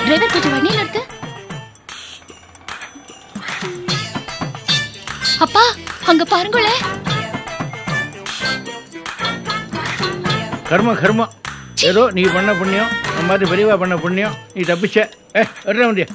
Driver கொஞ்சம் வண்டியில் நிறுத்து அப்பா அங்க பாருங்களேன் கர்மம் கர்மம் ஏதோ நீ பண்ண புண்ணியம் நம்ம மாதிரி பெரியவா பண்ண புண்ணியம் நீ தப்பிச்ச ஏ வர்ற வண்டியா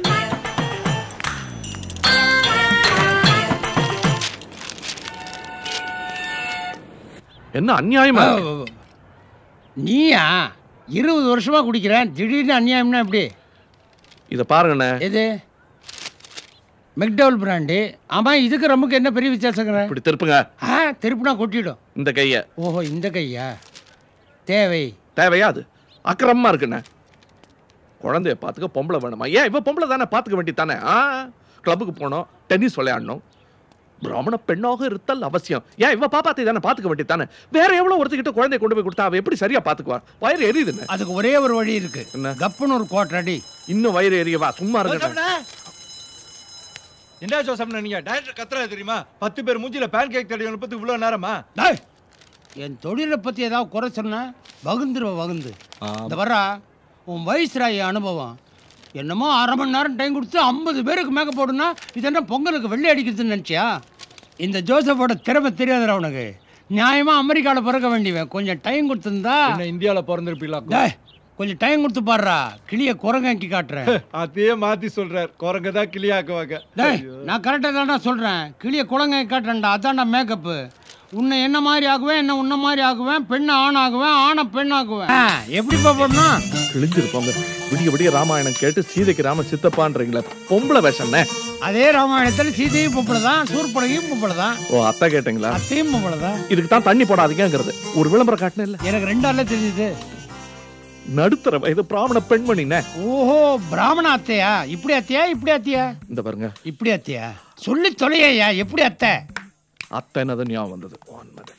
என்ன அநியாயமா இருக்கு? நீயா இருபது வருஷமா குடிக்கிறேன் திடீர்னு அநியாயம்னா எப்படி இத பாருங்கண்ணே எது மெக்டவுல் பிராண்டு ஆமா இதுக்கு நமக்கு என்ன பெரிய வித்தியாசங்கிற இப்படி திருப்புங்க ஆ திருப்பினா கொட்டிடும் இந்த கைய ஓஹோ இந்த கையா தேவை தேவையா அது அக்கிரமமா இருக்குண்ணே குழந்தைய பார்த்துக்க பொம்பளை வேணுமா ஏன் இவ பொம்பளை தானே பார்த்துக்க வேண்டி தானே ஆ கிளப்புக்கு போனோம் டென்னிஸ் விளையாடணும் பிராமண பெண்ணாக இருத்தல் அவசியம் ஏன் இவ பாப்பாத்தை தானே பார்த்துக்க வேண்டி தானே வேற எவ்வளவு ஒருத்தக்கிட்ட குழந்தைய கொண்டு போய் கொடுத்தா அவ எப்படி சரியா பார்த்துக்குவா வயிறு எரியுதுண்ணே அதுக்கு ஒரே ஒரு வழி இருக்கு என்ன? கப்புன்னு ஒரு கோட்டை அடி இன்னும் வயிறு எரியவா சும்மா இருக்க என்ன ஜோசப்னா நீங்க டைரக்டர் கத்துறா தெரியுமா பத்து பேர் மூஞ்சில பேன் கேக் தடி அனுப்பது இவ்வளவு நேரமா டேய், என் தொழிலை பத்தி ஏதாவது குறை சொன்னா வகுந்துருவ வகுந்து இந்த வர்றா உன் வயசுராய அனுபவம் என்னமோ அரை மணி நேரம் டைம் கொடுத்து ஐம்பது பேருக்கு மேக்கப் போடுனா இது என்ன பொங்கலுக்கு வெள்ளை அடிக்கிறதுன்னு நினச்சியா இந்த ஜோசப்போட திறமை தெரியாதுடா உனக்கு நியாயமா அமெரிக்காவில் பிறக்க வேண்டியவன் கொஞ்சம் டைம் கொடுத்துருந்தா என்ன இந்தியால பிறந்திருப்பீங்களா டேய், கொஞ்சம் டைம் கொடுத்து பாடுறா கிளிய குரங்காக்கி காட்டுறேன் அதையே மாத்தி சொல்றார் குரங்க தான் கிளியாக்குவாங்க டேய் நான் கரெக்டாக தான்டா சொல்கிறேன் கிளிய குழந்தை காட்டுறேன்டா அதான்டா மேக்கப்பு உன்னை என்ன மாதிரி ஆகுவேன் என்ன உன்ன மாதிரி ஆகுவேன் பெண்ணை ஆண் ஆகுவேன் ஆணை பெண் ஆகுவேன் ஆ, எப்படிப்பா பண்ணணும் கிழிஞ்சிருப்பாங்க விடிய விடிய ராமாயணம் கேட்டு சீதைக்கு ராம சித்தப்பான்றீங்களே பொம்பளை வேஷம்னே அதே ராமாயணத்தில் சீதையும் பொம்பளை தான் சூர்படகையும் பொம்பளை தான் ஓ அத்தை கேட்டீங்களா அத்தையும் பொம்பளை தான் இதுக்கு தான் தண்ணி போடாதீங்கிறது ஒரு விளம்பரம் காட்டின இல்ல எனக்கு ரெண்டால தெரிஞ்சுது நடுத்தர வயது பிராமண பெண்மணினே ஓஹோ பிராமண அத்தையா இப்படி அத்தையா இப்படி அத்தையா இந்த பாருங்க இப்படி அத்தையா சொல்லி தொலையா எப்படி அத்தை அத்தை என்னது ஞாபகம் வந்தது One minute.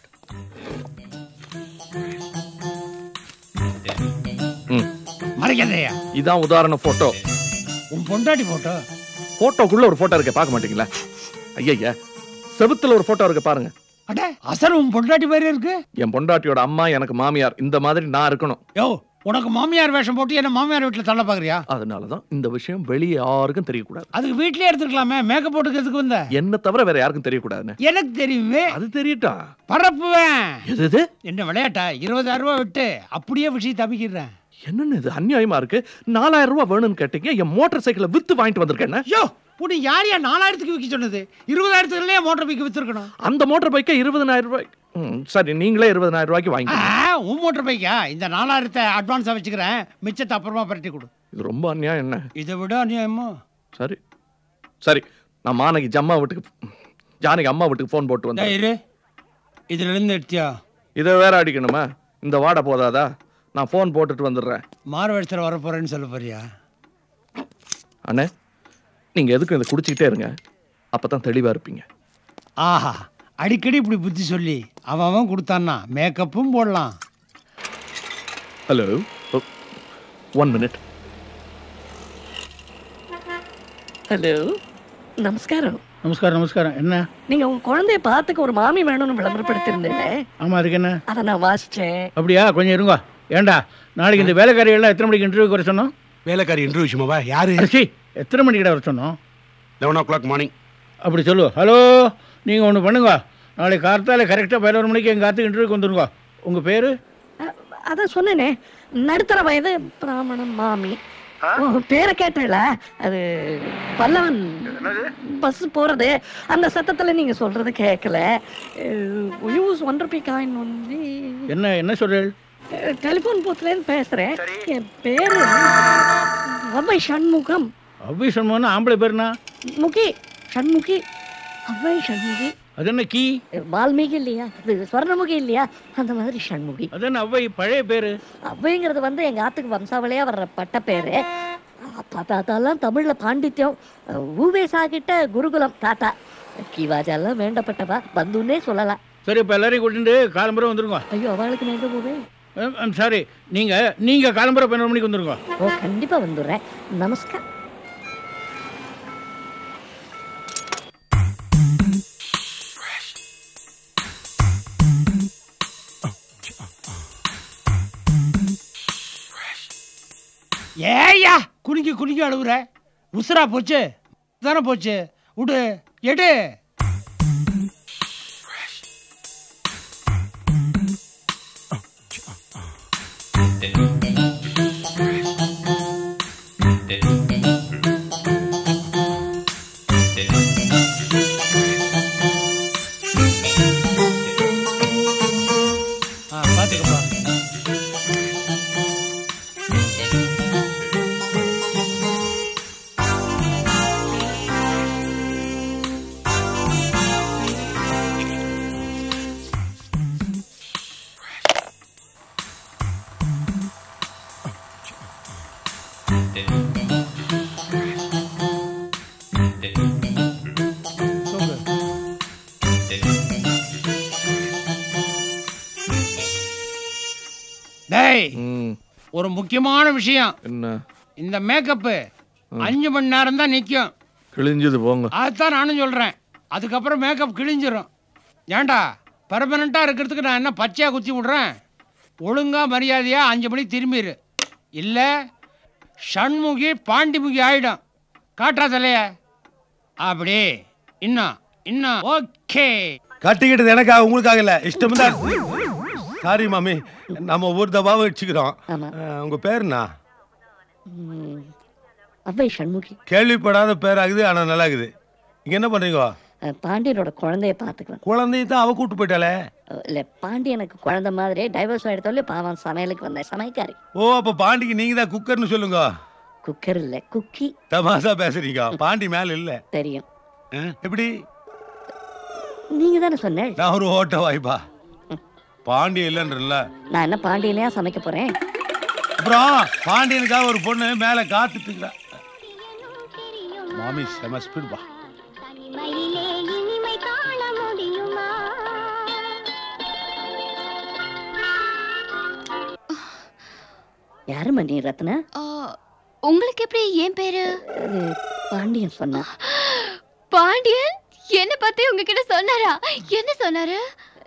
ம், மறைக்காதையா இதான் உதாரண போட்டோ உன் பொண்டாட்டி போட்டோ போட்டோக்குள்ள ஒரு போட்டோ இருக்கு பார்க்க மாட்டீங்களா ஐயா செவுத்துல ஒரு போட்டோ இருக்கு பாருங்க அட அசல் உன் பொண்டாட்டி மாதிரி இருக்கு என் பொண்டாட்டியோட அம்மா எனக்கு மாமியார் இந்த மாதிரி நான் இருக்கணும் யோ உனக்கு மாமியார் வேஷம் போட்டு என்ன மாமியார் வீட்டில் தள்ள பார்க்குறியா அதனாலதான் இந்த விஷயம் வெளியே யாருக்கும் தெரியக்கூடாது அதுக்கு வீட்லயே எடுத்துக்கலாமே மேக்கப் போட்டுக்கிறதுக்கு வந்த என்ன தவிர வேற யாருக்கும் தெரியக்கூடாதுன்னு எனக்கு தெரியுமே அது தெரியட்டா பரப்புவேன் எது இது என்ன விளையாட்டா இருபதாயிரம் ரூபாய் விட்டு அப்படியே விஷயம் தப்பிக்கிறேன் என்னன்னு இது அநியாயமா இருக்கு நாலாயிரம் ரூபாய் வேணும்னு கேட்டீங்க என் மோட்டார் சைக்கிளை வித்து வாங்கிட்டு வந்திருக்கேன் ஐயோ புடி யார் யார் நாலாயிரத்துக்கு விற்க சொன்னது இருபதாயிரத்துக்குள்ளே மோட்டர் பைக்கு வித்துருக்கணும் அந்த மோட்டார் பைக்கை இருபதனாயிரம் ரூபாய் ம், சரி நீங்களே இருபதனாயிரம் ரூபாய்க்கு வாங்கி ஆ, உன் மோட்டர் பைக்கா இந்த நாலாயிரத்தை அட்வான்ஸாக வச்சுக்கிறேன் மிச்சத்தை அப்புறமா பரட்டி கொடு இது ரொம்ப அநியாயம் என்ன இதை விட அநியாயமா சரி சரி நான் மானகி ஜம்மா வீட்டுக்கு ஜானகி அம்மா வீட்டுக்கு ஃபோன் போட்டு வந்தேன் இரு இதுல இருந்து எடுத்தியா இதை வேற அடிக்கணுமா இந்த வாடை போதாதா நான் ஃபோன் போட்டுட்டு வந்துடுறேன் மார்வெடுத்தில் வர போறேன்னு சொல்ல போறியா அண்ணே நீங்கள் எதுக்கும் இதை குடிச்சிக்கிட்டே இருங்க அப்போ தான் தெளிவாக இருப்பீங்க ஆஹா அடிக்கடி இப்படி புத்தி சொல்லி அவன் அவன் கொடுத்தான்னா மேக்கப்பும் போடலாம் ஹலோ ஒன் மினிட் ஹலோ நமஸ்காரம் நமஸ்காரம் நமஸ்காரம் என்ன நீங்க உங்க குழந்தைய பார்த்துக்க ஒரு மாமி வேணும்னு விளம்பரப்படுத்திருந்தேன் ஆமா அதுக்கு என்ன அதை நான் வாசிச்சேன் அப்படியா கொஞ்சம் இருங்க ஏண்டா நாளைக்கு இந்த வேலைக்காரி எல்லாம் எத்தனை மணிக்கு இன்டர்வியூக்கு வர சொன்னோம் வேலைக்காரி இன்டர்வியூ விஷயமாவா யாரு அரிசி எத்தனை மணிக்கு வர சொன்னோம் லெவன் ஓ கிளாக் மார்னிங் அப்படி சொல்லு ஹலோ நீங்கள் ஒன்று பண்ணுங்க நாளைக்கு கார்த்தால கரெக்டாக பதினோரு மணிக்கு எங்கள் கார்த்துக்கு இன்டர்வியூக்கு வந்துருங்க உங்கள் பேர் அ- அதான் சொன்னேனே நடுத்தர வயது பிராமணன் மாமி ஓ, பேரை கேட்டல அது பல்லவன் பஸ் போறது அந்த சத்தத்துல நீங்க சொல்றது கேட்கல use one rupee coin only என்ன என்ன சொல்கிறேன் டெலிஃபோன் பூத்துலேருந்து பேசுறேன் என் பேரு அவ்வை சண்முகம் அவ்வி சொன்னோன்னா ஆம்பளை பேர்னா முகி சண்முகி அவ்வை சண்முகி அது என்ன கீ வால்மீகி இல்லையா அது ஸ்வர்ணமுகி இல்லையா அந்த மாதிரி சண்முகி அது என்ன அவ்வை பழைய பேர் அவ்வைங்கிறது வந்து எங்க ஆத்துக்கு வம்சாவளியா வர்ற பட்ட பேரு அப்பா தாத்தாலாம் தமிழ்ல பாண்டித்யம் ஊவேசா கிட்ட குருகுலம் தாத்தா கிவாஜாலாம் வேண்டப்பட்டவா பந்துன்னே சொல்லலாம் சரி இப்போ எல்லாரையும் கூட்டிட்டு காலம்பரம் வந்துருங்க ஐயோ அவளுக்கு நான் எங்க போவேன் சாரி நீங்கள் நீங்கள் காலம்பரம் பதினோரு மணிக்கு வந்துருங்க ஓ கண்டிப்பா வந்துடுறேன் நமஸ்கார் ஏய்யா குலுங்கி குலுங்கி அழுகுற உசுரா போச்சு தானே போச்சு விடு எடு ஆ பார்த்துக்கப்பா தூங்கு. டேய் ம், ஒரு முக்கியமான விஷயம் என்ன இந்த மேக்கப்பு அஞ்சு மணி நேரம் தான் நிற்கும் கிழிஞ்சது போங்க அதுதான் நானும் சொல்கிறேன் அதுக்கப்புறம் மேக்கப் கிழிஞ்சிரும் ஏன்டா பர்மனெண்ட்டாக இருக்கிறதுக்கு நான் என்ன பச்சையாக குத்தி விட்றேன் ஒழுங்கா மரியாதையாக அஞ்சு மணிக்கு திரும்பிடு இல்லை ஷண்முகி பாண்டிமுகி ஆயிடும் காட்டுறா தலைய அப்படி இன்னும் இன்னும் ஓகே கட்டிக்கிட்டது எனக்காக உங்களுக்காக இல்ல இஷ்டம் தான் சாரி மாமி நம்ம ஒரு தபாவை வச்சுக்கிறோம் ஆமா. அஹ், உங்க பேர் என்ன ம், அவ்வை சண்முகி கேள்விப்படாத பேர் ஆகுது ஆனா நல்லா இருக்குது இங்க என்ன பண்றீங்க அஹ், பாண்டியனோட குழந்தைய பார்த்துக்கலாம் குழந்தைய தான் அவ கூட்டு போயிட்டாளே அஹ், இல்ல பாண்டியனுக்கு குழந்தை மாதிரியே டைவர்ஸ் ஆயிடுத்தாலே பாவம் சமையலுக்கு வந்தேன் சமைக்காரி ஓ அப்ப பாண்டிக்கு நீங்க தான் குக்கர்னு சொல்லுங்க குக்கர் இல்ல குக்கி தமாசா பேசுறீங்க பாண்டி மேல இல்ல தெரியும் அஹ், எப்படி நீங்க தானே சொன்னேன் நான் ஒரு ஓட்ட வாய்ப்பா பாண்டி இல்லைன்றல நான் என்ன பாண்டியனையா சமைக்க போறேன் அப்புறம் பாண்டியனுக்காக ஒரு பொண்ணு மேல காத்துட்டு இருக்கிறா மாமி செம ஸ்பீட் பா தனிமையிலே இனிமை காண முடியுமா யாரும்மா நீ ரத்னா ஆ, உங்களுக்கு எப்படி என் பேரு அது பாண்டியன் சொன்னா பாண்டியன் என்ன பத்தி உங்ககிட்ட சொன்னாரா என்ன சொன்னாரு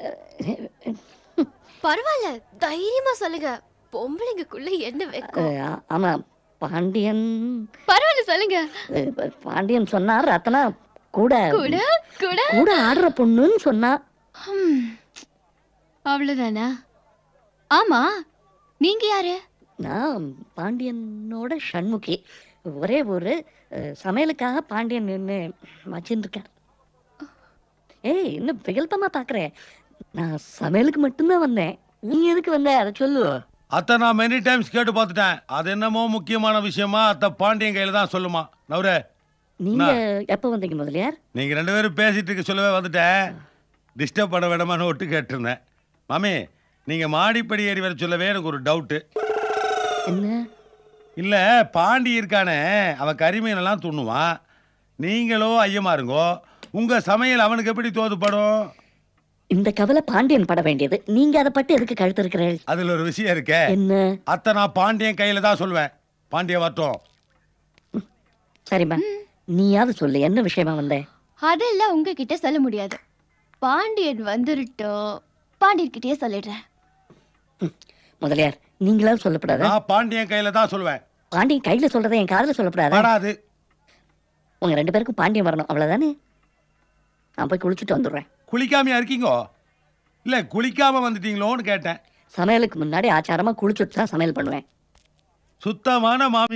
பரவாயில்ல தைரியமா சொல்லுங்க பொம்பளைங்களுக்குள்ள என்ன வைக்கும் அஹ், ஆ- ஆமா பாண்டியன் பரவாயில்ல சொல்லுங்க அஹ், ப- பாண்டியன் சொன்னா ரத்னா கூட கூட கூட கூட ஆடுற பொண்ணுன்னு சொன்னா ஹம். அவ்வளவுதானா ஆமா நீங்க யாரு நான் பாண்டியனோட சண்முகி ஒரே ஒரு அஹ், சமையலுக்காக பாண்டியன் நின்று வச்சுட்டு இருக்கார் ஏய் இன்னும் விகல்பமா பாக்குறேன் நான் சமையலுக்கு மட்டும்தான் வந்தேன் நீ எதுக்கு வந்த அதை சொல்லு அத்தை நான் மெனி டைம்ஸ் கேட்டு பார்த்துட்டேன் அது என்னமோ முக்கியமான விஷயமா அத்தை பாண்டியன் கையில தான் சொல்லுமா நவரே நீங்க எப்ப வந்தீங்க முதலியார் நீங்க ரெண்டு பேரும் பேசிட்டு இருக்க சொல்லவே வந்துட்டேன் டிஸ்டர்ப் பண்ண வேண்டாமான்னு ஒட்டு கேட்டிருந்தேன் மாமி நீங்க மாடிப்படி ஏறி வர சொல்லவே எனக்கு ஒரு டவுட்டு என்ன இல்ல பாண்டி இருக்கானே அவன் கரிமீனெல்லாம் துண்ணுவான் நீங்களோ ஐயமா இருங்கோ உங்க சமையல் அவனுக்கு எப்படி தோதுப்படும் இந்த கவலை பாண்டியன் பட வேண்டியது நீங்க அதை பட்டு எதுக்கு கழுத்து இருக்கிறீர்கள் அதுல ஒரு விஷயம் இருக்கே என்ன அத்தை நான் பாண்டியன் கையில தான் சொல்லுவேன் பாண்டியன் வரட்டும் சரிம்மா நீயாவது சொல்லு என்ன விஷயமா வந்த அதெல்லாம் உங்ககிட்ட சொல்ல முடியாது பாண்டியன் வந்துருட்டோம் பாண்டியர்கிட்டயே சொல்லிடுறேன் முதலியார் நீங்களாவது சொல்லப்படாதா நான் பாண்டியன் கையில தான் சொல்லுவேன் பாண்டியன் கையில சொல்றதை என் காதுல சொல்லப்படாதா வராது உங்க ரெண்டு பேருக்கும் பாண்டியன் வரணும் அவ்வளவுதானே நான் போய் குளிச்சுட்டு வந்துடுறேன் குளிக்காமையா இருக்கீங்கோ இல்ல குளிக்காம வந்துட்டீங்களோன்னு கேட்டேன் சமையலுக்கு முன்னாடி ஆச்சாரமா குளிச்சுட்டு தான் சமையல் பண்ணுவேன் சுத்தமான மாமி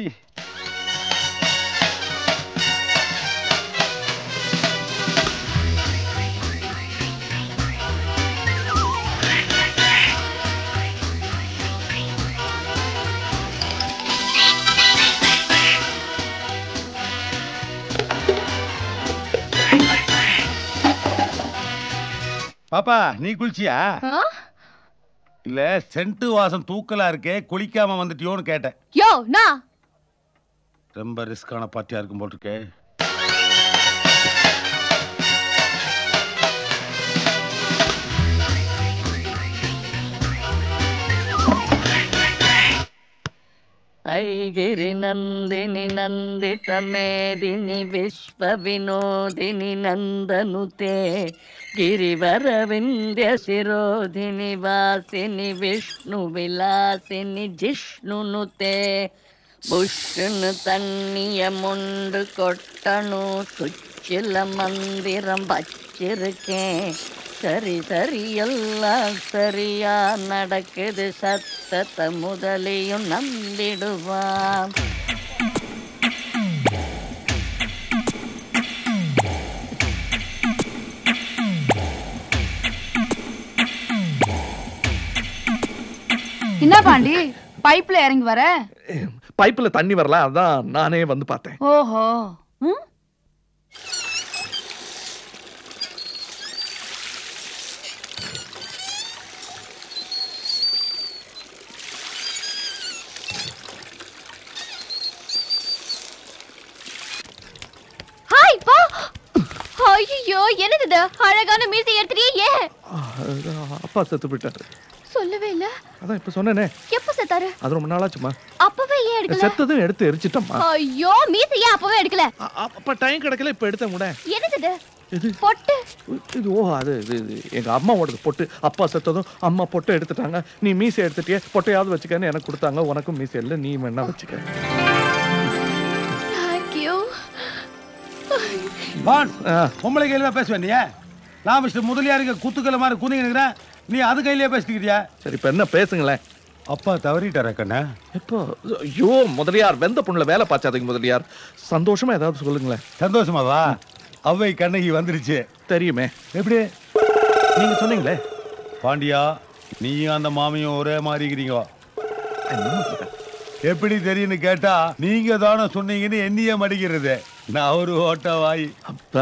பாப்பா நீ குளிச்சியா ஆ? இல்ல சென்ட்டு வாசம் தூக்கலா இருக்கே குளிக்காம வந்துட்டியோன்னு கேட்டேன் யோ நான் ரொம்ப ரிஸ்கான பார்ட்டியா இருக்கும் போல் இருக்கே ஐகிரி நந்தினி நந்தித மேதினி விஸ்வ வினோதினி நந்தனுதே ಗಿರಿವರ ವಿಂಧ್ಯ ಶಿರೋಧಿನಿ ವಾಸಿನಿ ವಿಷ್ಣು ವಿಲಾಸಿನಿ ಜಿಷ್ಣುನುತೆ புஷ்ஷுன்னு தண்ணிய முண்டு கொட்டணும் சுச்சில மந்திரம் வச்சிருக்கேன் சரி சரி எல்லாம் சரியா நடக்குது சத்தத்தை முதலையும் நம்பிடுவான் என்ன பாண்டி பைப்ல இறங்கி வர பைப்ல தண்ணி வரல அதான் நானே வந்து பார்த்தேன் ஓஹோ ம் ஹாய் பா ஐயோ என்னது இது அழகான மீசை எடுத்துறியே ஏன் அஹ், அப்பா செத்து போயிட்டாரு சொல்லவே இல்ல அதான் இப்ப சொன்னேனே எப்ப செத்தாரு அது ரொம்ப நாளாச்சுமா அப்பவே ஏன் எடுக்கல செத்ததும் எடுத்து எரிச்சிட்டம்மா ஐயோ மீசை ஏன் அப்பவே எடுக்கல அ- அ- அப்ப டைம் கிடைக்கல இப்ப எடுத்த கூட என்னது இது இது பொட்டு இது ஓ அது இது இது எங்க அம்மாவோடது பொட்டு அப்பா செத்ததும் அம்மா பொட்டை எடுத்துட்டாங்க நீ மீசை எடுத்துட்டியே பொட்டையாவது வச்சுக்கன்னு எனக்கு கொடுத்தாங்க உனக்கும் மீசை இல்லை நீ வேணா வச்சுக்க தேங்க்யூ பான் ஆ, பொம்பளை கையில பேசுவேன் நீ நான் மிஸ்டர் முதலியாருக்கு குத்துக்கல மாதிரி குந்திங்க நீ அது கையிலேயே பேசிக்கிறியா சரி இப்ப என்ன பேசுங்களேன் அப்பா தவறிட்டாரா கண்ணா எப்போ ஐயோ முதலியார் வெந்த பொண்ணுல வேலை பார்த்தாதீங்க முதலியார் சந்தோஷமா ஏதாவது சொல்லுங்களேன் சந்தோஷமாவா அவ்வை கண்ணகி வந்துருச்சு தெரியுமே எப்படி நீங்க சொன்னீங்களே பாண்டியா நீயும் அந்த மாமியும் ஒரே மாதிரி இருக்கிறீங்க எப்படி தெரியும்னு கேட்டா நீங்க தானே சொன்னீங்கன்னு என்னையே மடிக்கிறது நான் ஒரு ஓட்ட வாய் அப்பா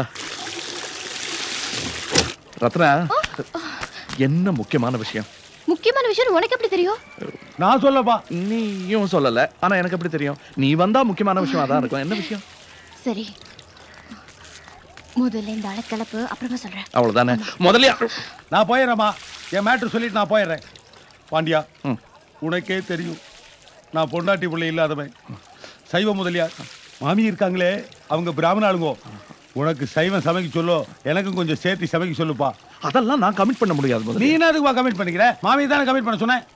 ரத்னா என்ன முக்கியமான விஷயம் முக்கியமான விஷயம் உனக்கு எப்படி தெரியும் நான் சொல்லப்பா நீயும் சொல்லல ஆனா எனக்கு எப்படி தெரியும் நீ வந்தா முக்கியமான விஷயம் அதான் இருக்கும் என்ன விஷயம் சரி முதல்ல இந்த ஆளை கிளப்பு அப்புறமா சொல்றேன் அவ்வளவுதானே முதலியார் நான் போயிடுறேம்மா என் மேட்ரு சொல்லிட்டு நான் போயிடுறேன் பாண்டியா ம். உனக்கே தெரியும் நான் பொண்டாட்டி பிள்ளை இல்லாதவன் சைவ முதலியார் மாமி இருக்காங்களே அவங்க பிராமண ஆளுங்கோ உனக்கு சைவம் சமைக்க சொல்லோ எனக்கும் கொஞ்சம் சேர்த்து சமைக்க சொல்லுப்பா அதெல்லாம் நான் கமிட் பண்ண முடியாது நீ முதல்ல என்ன அதுக்கு கமிட் பண்ணிக்கிற மாமி தானே கமிட் பண்ண சொன்னேன்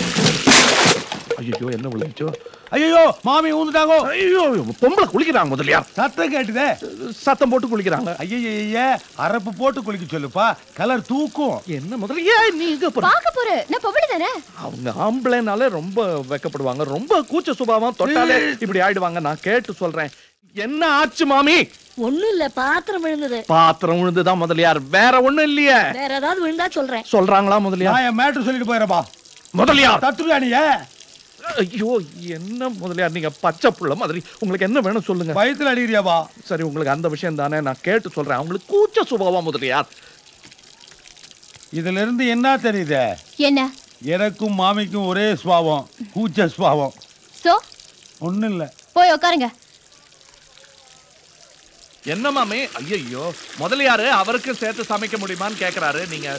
ஐயோ என்ன விளைச்சோ ஐயோ மாமி ஊந்துட்டாங்கோ ஐயோ பொம்பளை குளிக்கிறாங்க முதலியார் சத்தம் கேட்டுதே சத்தம் போட்டு குளிக்கிறாங்க ஐயய்ய அரப்பு போட்டு குளிக்க சொல்லுப்பா கலர் தூக்கும் என்ன முதல்ல ஏன் நீங்க போற- பார்க்க போற நான் பொம்பளை தானே அவங்க ஆம்பளைனாலே ரொம்ப வெக்கப்படுவாங்க ரொம்ப கூச்ச சுபாவம் தொட்டாலே இப்படி ஆயிடுவாங்க நான் கேட்டு சொல்றேன் என்ன ஆச்சு மாமி ஒண்ணும் இல்ல பாத்திரம் விழுந்தது பாத்திரம் விழுந்துதான் முதலியார் வேற ஒண்ணும் இல்லையே வேற ஏதாவது விழுந்தா சொல்றேன் சொல்றாங்களா முதலியார் நான் என் மேட்ரு சொல்லிட்டு போயிடப்பா முதலியார் தத்துவியா நீ ஐயோ என்ன முதலியார் நீங்க பச்சை புள்ள மாதிரி உங்களுக்கு என்ன வேணும் சொல்லுங்க வயித்துல அடிக்கிறியாப்பா சரி உங்களுக்கு அந்த விஷயம் தானே நான் கேட்டு சொல்றேன் அவங்களுக்கு கூச்ச சுபாவம் முதலியார் இதுல இருந்து என்ன தெரியுது என்ன எனக்கும் மாமிக்கும் ஒரே சுவாவம் கூச்ச சுவாவம் சோ ஒண்ணும் இல்ல போய் உட்காருங்க என்ன மாமி ஐயோ முதலியாரு அவருக்கு சேர்த்து சமைக்க முடியுமான்னு கேக்குறாரு நீங்க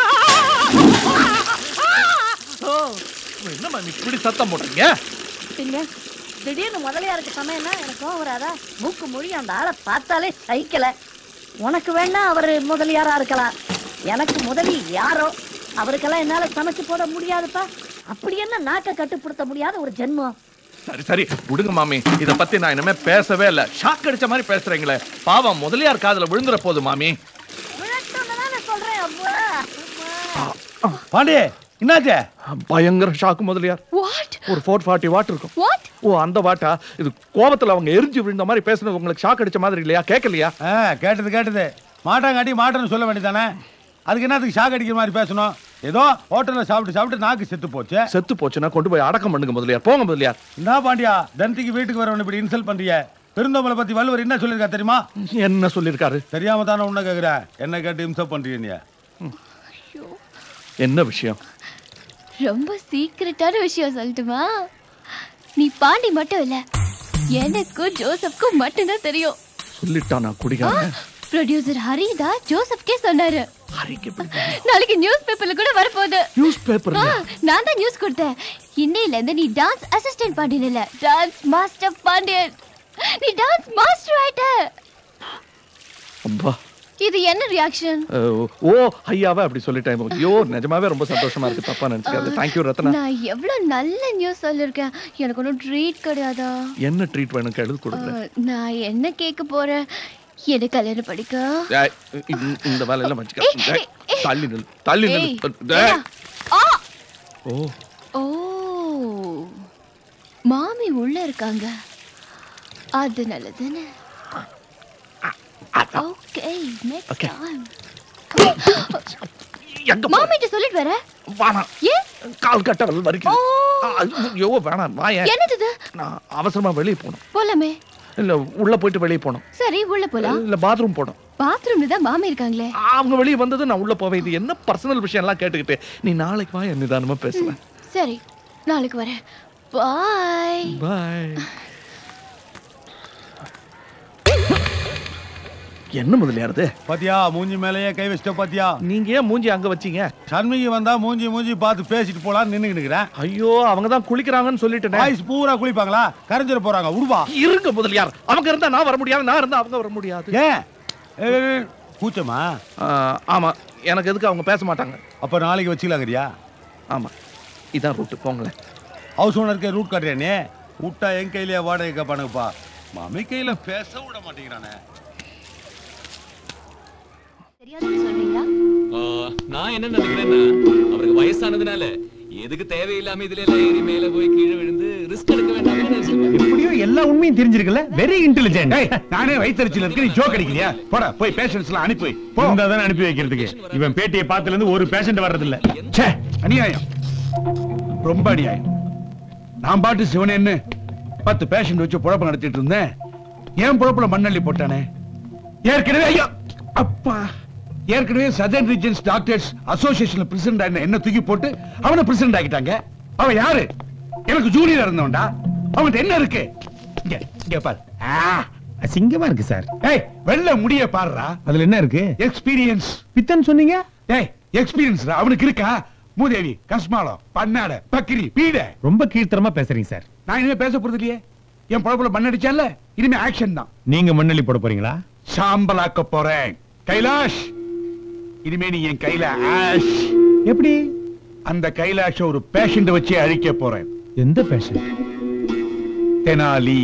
ஓ, என்ன மாமி இப்படி சத்தம் போடுறீங்க பின்ன திடீர்னு முதலியாருக்கு சமயம்னா எனக்கு கோவம் வராதா மூக்கு மொழி அந்த ஆளை பார்த்தாலே சைக்கல உனக்கு வேணா அவர் முதலியாரா இருக்கலாம் எனக்கு முதலி யாரோ அவருக்கெல்லாம் என்னால சமைச்சு போட முடியாதுப்பா அப்படி என்ன நாக்க கட்டுப்படுத்த முடியாத ஒரு ஜென்மம் சரி சரி விடுங்க மாமி இத பத்தி நான் இனிமே பேசவே இல்ல ஷாக் அடிச்ச மாதிரி பேசுறீங்களே பாவம் முதலியார் காதுல விழுந்துற போகுது மாமி விழட்டும்னு தானே சொல்றேன் அப்பா அம்மா. பாண்டியே என்னாச்சு பயங்கர ஷாக்கு முதலியார் வாட் ஒரு ஃபோர் ஃபார்ட்டி வாட் இருக்கும் வாட் ஓ அந்த வாட்டா இது கோபத்துல அவங்க எரிஞ்சு விழுந்த மாதிரி பேசுனது உங்களுக்கு ஷாக் அடிச்ச மாதிரி இல்லையா கேட்கலையா ஆ கேட்டது கேட்டது மாட்டாங்காட்டி மாட்டேன்னு சொல்ல வேண்டியதானே அதுக்கு என்னத்துக்கு ஷாக் அடிக்கிற மாதிரி பேசணும் ஏதோ ஹோட்டலில் சாப்பிட்டு சாப்பிட்டு நாக்கு செத்து போச்சு செத்து போச்சுன்னா கொண்டு போய் அடக்கம் பண்ணுங்க முதலியார் போங்க முதலியார் என்ன பாண்டியா தனத்துக்கு வீட்டுக்கு வரவன் இப்படி இன்சல்ட் பண்றிய பெருந்தோம்பலை பத்தி வள்ளுவர் என்ன சொல்லியிருக்கா தெரியுமா என்ன சொல்லியிருக்காரு தெரியாம தானே உன்ன கேக்குறேன் என்ன கேட்டு இம்சப் பண்றீங்க நீ என்ன விஷயம் ரொம்ப சீக்கிரட்டான விஷயம் சொல்லட்டுமா நீ பாண்டி மட்டும் இல்ல எனக்கும் ஜோசப்க்கும் மட்டும்தான் தெரியும் சொல்லிட்டானா குடிகாரன் ப்ரொடியூசர் ஹரி தான் ஜோசப்கே சொன்னாரு ஹரிக்கு நாளைக்கு நியூஸ் பேப்பர்ல கூட வரப்போகுது நியூஸ் பேப்பர் ஆ, நான் தான் நியூஸ் கொடுத்தேன் இன்னையில இருந்து நீ டான்ஸ் அசிஸ்டன்ட் பாண்டியன் இல்ல டான்ஸ் மாஸ்டர் பாண்டியன் நீ டான்ஸ் மாஸ்டர் ஆயிட்ட அப்பா இது என்ன ரியாக்ஷன் அஹ், ஓ ஐயாவே அப்படி சொல்லிட்டேன் ஐயோ நிஜமாவே ரொம்ப சந்தோஷமா இருக்கு தப்பா நினைச்சுக்காது தேங்க்யூ ரத்னா நான் எவ்வளவு நல்ல நியூஸ் சொல்லிருக்கேன் எனக்கு ஒன்றும் ட்ரீட் கிடையாதா என்ன ட்ரீட் வேணும் எழுதி கொடுங்க அஹ், நான் என்ன கேட்க போறேன் எனக்கு கல்யாணம் படிக்க ஏய், இந்த- இந்த வேலையெல்லாம் வச்சுக்க ஏய், தள்ளி நில்லு தள்ளி ஏய், நில்லு ஏய். ஆ! ஓ ஓ மாமி உள்ள இருக்காங்க அது நல்லதுன்னு ஓகே நெக்ஸ்ட் Okay. டைம் எங்க மாமி கிட்ட சொல்லிட்டு வர வேணாம் ஏன் கால் கட்டவல் ஓ வரைக்கும் ஐயோ வேணாம் வாயேன் என்னது இது நான் அவசரமா வெளியே போகணும் போலாமே இல்ல உள்ள போயிட்டு வெளியே போகணும் சரி உள்ள போலாம் இல்ல பாத்ரூம் போகணும் பாத்ரூம்ல தான் மாமி இருக்காங்களே அவங்க வெளியே வந்தது நான் உள்ள போவேன் இது என்ன பர்சனல் விஷயம் எல்லாம் கேட்டுக்கிட்டு நீ நாளைக்கு வா என் நிதானமா பேசுவேன் சரி நாளைக்கு வரேன் பாய் பாய் என்ன முதலியாருது பாத்தியா மூஞ்சி மேலேயே கை வச்சிட்ட பாத்தியா நீங்க ஏன் மூஞ்சி அங்க வச்சீங்க சண்முகி வந்தா மூஞ்சி மூஞ்சி பார்த்து பேசிட்டு போலான்னு நின்னுக்கிட்டு இருக்கிறேன் ஐயோ அவங்க தான் குளிக்கிறாங்கன்னு சொல்லிட்டேனே பாய்ஸ் பூரா குளிப்பாங்களா கரைஞ்சிட போறாங்க உருவா இருங்க முதலியார் அவங்க இருந்தா நான் வர முடியாது நான் இருந்தா அவங்க வர முடியாது ஏன் ஏய், ஏய், ஏய், கூச்சமா ஆ, ஆமா எனக்கு எதுக்கு அவங்க பேச மாட்டாங்க அப்ப நாளைக்கு வச்சுக்கலாங்கிறியா ஆமா இதான் ரூட்டு போங்களேன் ஹவுஸ் ஓனருக்கு ரூட் காட்டுறேனே விட்டா என் கையிலேயே வாடகை கேட்பானுங்கப்பா மாமி கையில பேச விட மாட்டேங்கிறானே தெரியாதுன்னு சொல்றீங்களா ஆ, நான் என்ன நினைக்கிறேன்னா அவருக்கு வயசானதுனால எதுக்கு தேவையில்லாம இதுல எல்லாம் ஏறி மேல போய் கீழே விழுந்து ரிஸ்க் எடுக்க வேண்டாம் எப்படியோ எல்லா உண்மையும் தெரிஞ்சிருக்கல வெரி இன்டெலிஜென்ட் நானே வயிற்றுல இருக்கு நீ ஜோக் அடிக்கலையா போடா போய் பேஷண்ட்ஸ் எல்லாம் அனுப்பி வை. போ தானே அனுப்பி வைக்கிறதுக்கு இவன் பேட்டியை பார்த்ததுல இருந்து ஒரு பேஷண்ட் வர்றது இல்ல ச்சே அநியாயம் ரொம்ப அநியாயம் நான் பாட்டு சிவனேன்னு பத்து பேஷண்ட் வச்சு குழப்பம் நடத்திட்டு இருந்தேன் ஏன் பொழப்புல மண்ணள்ளி போட்டானே ஏற்கனவே ஐயா அப்பா ஏற்கனவே southern regions doctors association president என்ன தூக்கி போட்டு அவனை பிரசிடண்ட் ஆக்கிட்டாங்க அவன் யாரு எனக்கு ஜூனியர் இருந்தவன்டா அவன்கிட்ட என்ன இருக்கு இங்க இங்க பாரு ஆ, அசிங்கமா இருக்கு சார் ஏய் வெள்ள முடிய பாருடா அதுல என்ன இருக்கு எக்ஸ்பீரியன்ஸ் பித்தன் சொன்னீங்க ஏய் எக்ஸ்பீரியன்ஸ் அவனுக்கு இருக்கா மூதேவி கஸ்மாலம் பன்னாட பக்கிரி பீட ரொம்ப கீழ்த்தரமா பேசுறீங்க சார் நான் இனிமே பேச போறது இல்லையே என் பொழப்புல மண்ணடிச்சால இனிமே ஆக்ஷன் தான் நீங்க மண்ணள்ளி போட போறீங்களா சாம்பலாக்க போறேன் கைலாஷ் இனிமே நீ என் கையில ஆஷ் எப்படி அந்த கைலாஷ ஒரு பேஷண்ட் வச்சு அழிக்க போறேன் எந்த பேஷன் தெனாலி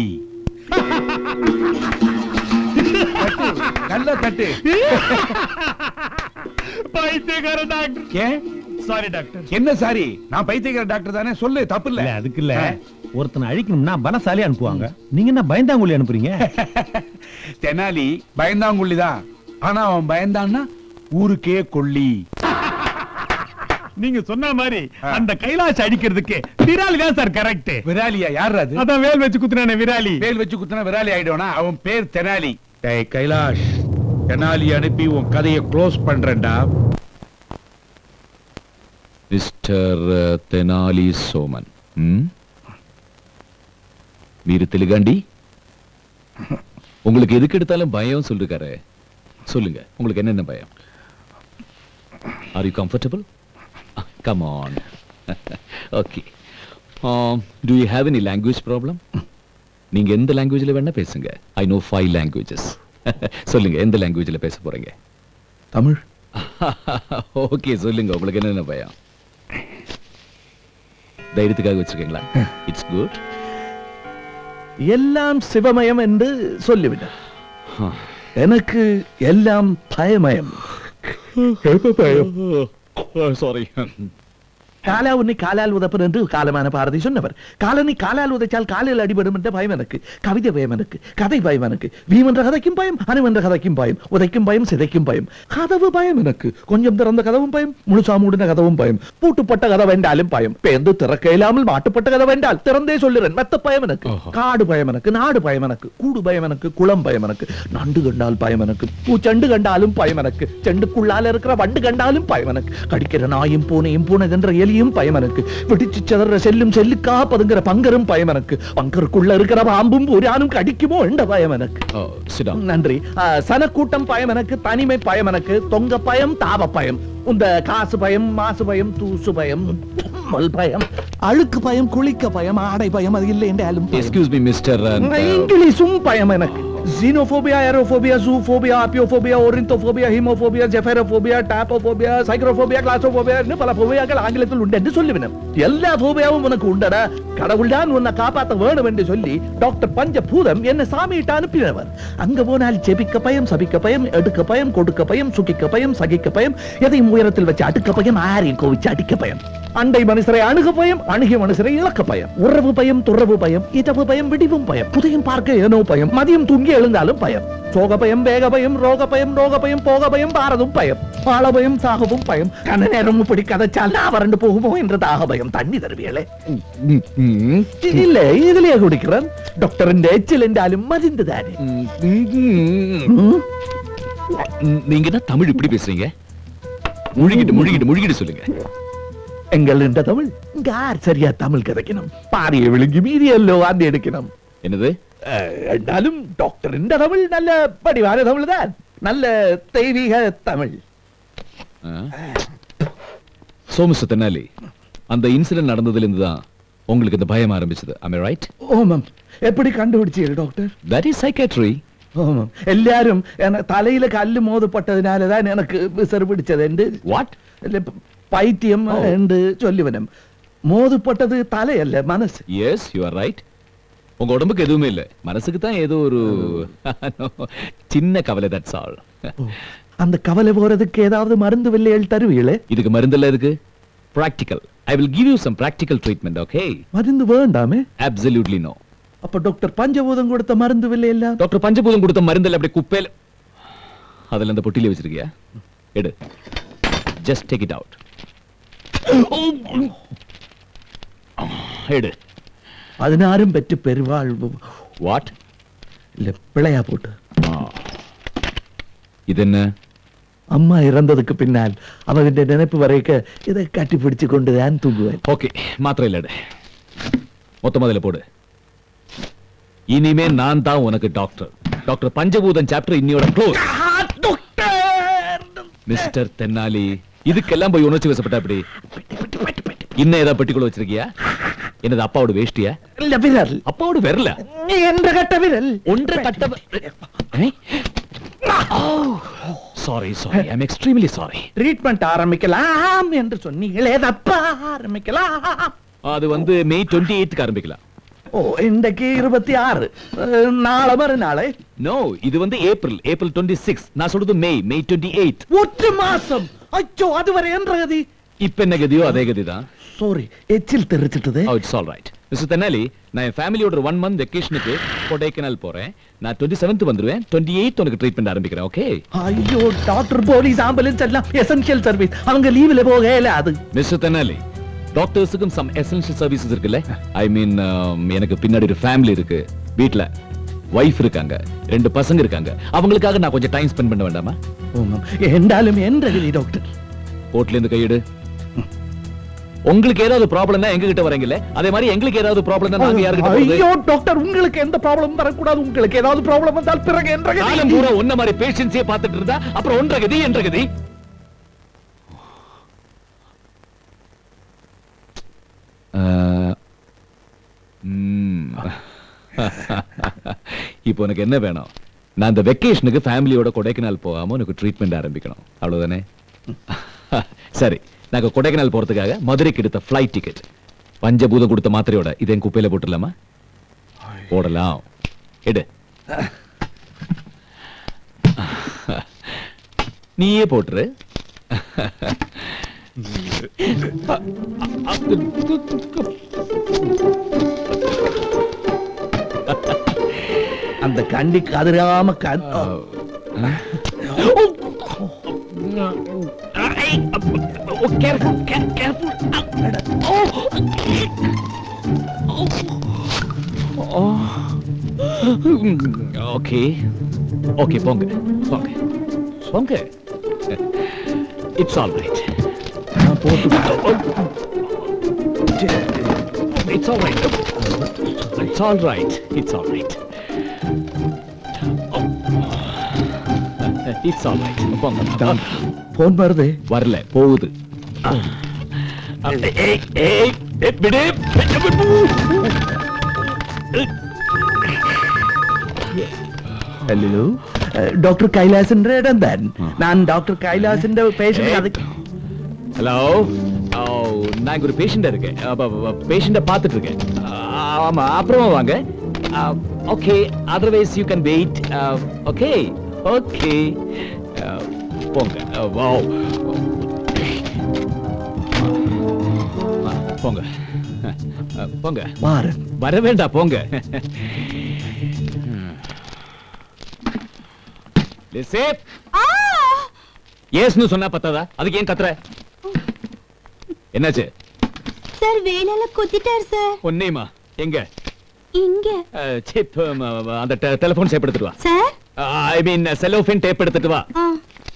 தட்டு, நல்லா தட்டு பைத்தியக்கார டாக்டர் ஏன் சாரி டாக்டர் என்ன சாரி நான் பைத்தியக்கார டாக்டர் தானே சொல்லு தப்பு இல்ல இல்ல அதுக்கு இல்ல ஆ. ஒருத்தனை அழிக்கணும்னா பலசாலி அனுப்புவாங்க நீங்க என்ன பயந்தாங்குழி அனுப்புறீங்க தெனாலி பயந்தாங்குள்ளி தான் ஆனா அவன் பயந்தான்னா ஊருக்கே கொள்ளி நீங்க சொன்ன மாதிரி அந்த கைலாஷ் அடிக்கிறதுக்கு விராலி தான் சார் கரெக்ட் விராலியா யார் அது அதான் வேல் வச்சு குத்துறானே விராலி வேல் வச்சு குத்துனா விராலி ஆயிடுவானா அவன் பேர் தெனாலி டேய் கைலாஷ் தெனாலி அனுப்பி உன் கதையை க்ளோஸ் பண்றேன்டா మిస్టర్ తెనాలి సోమన్ ம்? మీరు తెలుగండి உங்களுக்கு எதுக்கு எடுத்தாலும் பயம் சொல்லிருக்காரு சொல்லுங்க உங்களுக்கு என்னென்ன பயம் are you comfortable come on okay do you have any language problem நீங்க எந்த லாங்குவேஜ்ல வேணா பேசுங்க ஐ நோ ஃபைவ் லாங்குவேஜஸ் சொல்லுங்க எந்த லாங்குவேஜ்ல பேச போறீங்க தமிழ் ஓகே சொல்லுங்க உங்களுக்கு என்னென்ன பயம் தைரியத்துக்காக வச்சிருக்கீங்களா இட்ஸ் குட் எல்லாம் சிவமயம் என்று சொல்லிவிட எனக்கு எல்லாம் பயமயம் சாரி காலா உன்னை காலால் உதப்பன் என்று காலமான பாரதி சொன்னவர் காலனை காலால் உதைச்சால் காலில் அடிபடும் என்ற பயம் எனக்கு கவிதை பயம் எனக்கு கதை பயம் எனக்கு வீம் என்ற கதைக்கும் பயம் அணு என்ற கதைக்கும் பயம் உதைக்கும் பயம் சிதைக்கும் பயம் கதவு பயம் எனக்கு கொஞ்சம் திறந்த கதவும் பயம் முழுசா மூடின கதவும் பயம் பூட்டுப்பட்ட கதவு என்றாலும் பயம் பேந்து திறக்க இல்லாமல் மாட்டுப்பட்ட கதவு என்றால் திறந்தே சொல்லுறேன் மத்த பயம் எனக்கு காடு பயம் எனக்கு நாடு பயம் எனக்கு கூடு பயம் எனக்கு குளம் பயம் எனக்கு நண்டு கண்டால் பயம் எனக்கு பூச்சண்டு கண்டாலும் பயம் எனக்கு செண்டுக்குள்ளால இருக்கிற வண்டு கண்டாலும் பயம் எனக்கு கடிக்கிற நாயும் பூனையும் பூனைகின்ற எலியும் பயம் எனக்கு வெடிச்சு சிதற செல்லும் செல்லுக்கா பதுங்கிற பங்கரும் பயம் எனக்கு பங்கருக்குள்ள இருக்கிற பாம்பும் பூரானும் கடிக்குமோ என்ற பயம் எனக்கு ஓ சிடம் நன்றி ஆ, சனக்கூட்டம் பயம் எனக்கு தனிமை பயம் எனக்கு தொங்க பயம் தாவ பயம் இந்த காசு பயம் மாசு பயம் தூசு பயம் தும்மல் பயம் அழுக்கு பயம் குளிக்க பயம் ஆடை பயம் அது இல்லை என்றாலும் பயம். எக்ஸ்கியூஸ் மீ மிஸ்டர் இங்கிலீஷும் பயம் எனக்கு xenophobia, aerophobia, zoophobia, apiophobia, ornithophobia, hemophobia, zephyrophobia, tapophobia, psychrophobia, claustrophobia ன்னு பல போபியாக்கள் ஆங்கிலத்தில் உண்டு என்று சொல்லிவினம் எல்லா போபியாவும் உனக்கு உண்டடா கடவுள் தான் உன்னை காப்பாத்த வேணும் என்று சொல்லி டாக்டர் பஞ்சபூதம் என்ன சாமியிட்ட அனுப்பினவர் அங்க போனால் செபிக்க பயம் சபிக்க பயம் எடுக்க பயம் கொடுக்க பயம் சுகிக்க பயம் சகிக்க பயம் எதையும் உயரத்தில் வச்சு அடுக்க பயம் ஆரையும் கோவிச்சு அடிக்க பயம் அண்டை மனுஷரை அணுக பயம் அணுகிய மனுஷரை இழக்க பயம் உறவு பயம் துறவு பயம் இரவு பயம் விடிவும் பயம் புதையும் பார்க்க ஏனோ பயம் மதியம் தூங்கி எழுந்தாலும் பயம் சோக பயம் வேக பயம் ரோக பயம் ரோக பயம் போக பயம் பாரதும் பயம் பால பயம் சாகவும் பயம் கன நேரம் இப்படி கதைச்சால் நான் வறண்டு போகுமோ என்ற தாக பயம் தண்ணி தருவியலே இல்ல இதுலயே குடிக்கிறேன் டாக்டர் எச்சில் என்றாலும் மதிந்து தானே நீங்க என்ன தமிழ் இப்படி பேசுறீங்க முழுகிட்டு முழுகிட்டு முழுகிட்டு சொல்லுங்க எங்கள் இந்த தமிழ் இங்க யார் சரியா தமிழ் கதைக்கணும் பாரிய விழுங்கி மீதியல்லோ ஆண்டு எடுக்கணும் என்னது என்றாலும் டாக்டர் இந்த தமிழ் நல்ல படிவான தமிழ் தான் நல்ல தெய்வீக தமிழ் சோ மிஸ்டர் தென்னாலி அந்த இன்சிடென்ட் நடந்ததுல இருந்து தான் உங்களுக்கு இந்த பயம் ஆரம்பிச்சது ஐ ரைட் ஓமம் எப்படி கண்டுபிடிச்சீங்க டாக்டர் தட் இஸ் சைக்காட்ரி ஓமம் எல்லாரும் என- தலையில கல்லு மோதப்பட்டதுனால தான் எனக்கு விசறு பிடிச்சது என்று வாட் பைத்தியம் என்று சொல்லிவனம் மோதுப்பட்டது தலையல்ல மனசு எஸ் யூ ஆர் ரைட் உங்க உடம்புக்கு எதுவுமே இல்ல மனசுக்கு தான் ஏதோ ஒரு No, சின்ன கவலை தட்ஸ் ஆல் அந்த கவலை போறதுக்கு ஏதாவது மருந்து வில்லைகள் தருவீங்களே இதுக்கு மருந்து இல்ல இதுக்கு practical I will give you some practical treatment okay மருந்து வேண்டாமே அப்சல்யூட்லி நோ அப்ப டாக்டர் பஞ்சபூதம் கொடுத்த மருந்து வில்லை எல்லாம் டாக்டர் பஞ்சபூதம் கொடுத்த மருந்தில் அப்படியே குப்பையில அதுல அந்த பொட்டியில வச்சிருக்கியா எடு ஜஸ்ட் டேக் இட் அவுட் எடு பதினாறும் பெற்று பெருவாழ்வு வாட் இல்ல பிழையா போட்டு இது என்ன அம்மா இறந்ததுக்கு பின்னால் அவன் நினைப்பு வரைக்க இதை கட்டி பிடிச்சு கொண்டுதான் தூங்குவேன் ஓகே மாத்திரை இல்ல எடு மொத்தமா அதுல போடு இனிமே நான் தான் உனக்கு டாக்டர் டாக்டர் பஞ்சபூதன் சாப்டர் இன்னியோட க்ளோஸ் மிஸ்டர் தென்னாலி இதுக்கெல்லாம் போய் உணர்ச்சி வசப்பட்ட அப்படி இன்னும் ஏதாவது பெட்டிக்குள்ள வச்சிருக்கியா என்னது அப்பாவோட வேஷ்டியா இல்ல விரல் அப்பாவோட விரல என்ற கட்ட விரல் ஒன்றரை கட்ட sorry sorry I am extremely sorry treatment ஆரம்பிக்கலாம் என்று சொன்னீங்களே தப்பா ஆரம்பிக்கலாம் அது வந்து மே டுவெண்ட்டி எயித்துக்கு ஆரம்பிக்கலாம் ஓ இன்றைக்கு இருபத்தி ஆறு அஹ், நாளை மறுநாளை நோ இது வந்து ஏப்ரல் ஏப்ரல் டுவெண்ட்டி சிக்ஸ் நான் சொல்றது மே மே டுவெண்ட்டி எயிட் ஒற்று மாசம் அச்சோ அதுவரை என்ற கதி இப்ப என்ன கதியோ அதே கதி தான் சாரி எச்சில் தெரிச்சிட்டது oh it's all right mister Tenali நான் என் ஃபேமிலியோட ஒரு ஒன் மந்த் வெக்கேஷனுக்கு கொடைக்கானல் போறேன் நான் டுவெண்ட்டி செவன்த் வந்துருவேன் டுவெண்ட்டி எயித் உனக்கு ட்ரீட்மெண்ட் ஆரம்பிக்கிறேன் ஓகே ஐயோ டாக்டர் போலீஸ் ஆம்புலன்ஸ் எல்லாம் எசென்ஷியல் சர்வீஸ் அவங்க லீவ்ல போக அது மிஸ்டர் தென்னாலி டாக்டர்ஸுக்கும் சம் எசென்ஷியல் சர்வீசஸ் இருக்குல்ல ஐ மீன் எனக்கு பின்னாடி ஒரு ஃபேமிலி இருக்கு வீட்ல வைஃப் இருக்காங்க ரெண்டு பசங்க இருக்காங்க அவங்களுக்காக நான் கொஞ்சம் டைம் ஸ்பெண்ட் பண்ண வேண்டாமா என்றாலும் என்ற கதி டாக்டர் கோர்ட்ல இருந்து கையெடு உங்களுக்கு ஏதாவது ப்ராப்ளம்னா எங்க கிட்ட வரீங்கல்ல அதே மாதிரி எங்களுக்கு ஏதாவது ப்ராப்ளம் நாங்க யாருக்கிட்ட போறது ஐயோ டாக்டர் உங்களுக்கு எந்த ப்ராப்ளம் வரக்கூடாது உங்களுக்கு ஏதாவது ப்ராப்ளம் வந்தால் பிறகு என்ற கதி காலம் பூரா ஒன்ன மாதிரி பேஷன்ஸே பார்த்துட்டு இருந்தா அப்புறம் ஒன்றரை கதி என்ற கதி ஆஹ், ம். இப்போ உனக்கு என்ன வேணும் நான் இந்த வெக்கேஷனுக்கு ஃபேமிலியோட கொடைக்கானல் போகாம உனக்கு ட்ரீட்மெண்ட் ஆரம்பிக்கணும் அவ்வளவுதானே சரி நாங்க கொடைக்கானல் போறதுக்காக மதுரைக்கு எடுத்த ஃப்ளைட் டிக்கெட் பஞ்சபூதம் கொடுத்த மாத்திரையோட இதை என் குப்பையில போட்டுடலாமா போடலாம் எடு நீயே போட்டுரு அந்த கண்டி கதிராம கண் ஓகே ஓகே போங்க போங்க போங்க it's all right it's all right it's all right it's all right it's all right போங்க போன் வருது வரல போகுது ஏய் ஏய் ஏய், விடு ഹലോ ഡോക്ടർ കൈലാസിന്റെ ഇടം താൻ ഞാൻ ഡോക്ടർ കൈലാസിന്റെ പേഷ്യന്റ് അത് ஹலோ ஓ நான் இங்க ஒரு பேஷண்டா இருக்கேன் பேஷண்ட பார்த்துட்டு இருக்கேன் ஆ, ஆமா அப்புறமா வாங்க okay otherwise you can wait okay okay போங்க அஹ், வாவ் ஆ, போங்க அஹ், போங்க മാറ് வர வேண்டாம் போங்க லிசி ஏஸ்னு சொன்னா பத்தாதா அதுக்கு ஏன் கத்துற என்னாச்சு சார் வேலையில குத்திட்டார் சார் ஒன்னேமா எங்க இங்க அஹ், சிப் ம, ம, அந்த டெலிபோன் டேப் எடுத்துட்டு வா sir I mean cellophane tape எடுத்துட்டு வா ஆ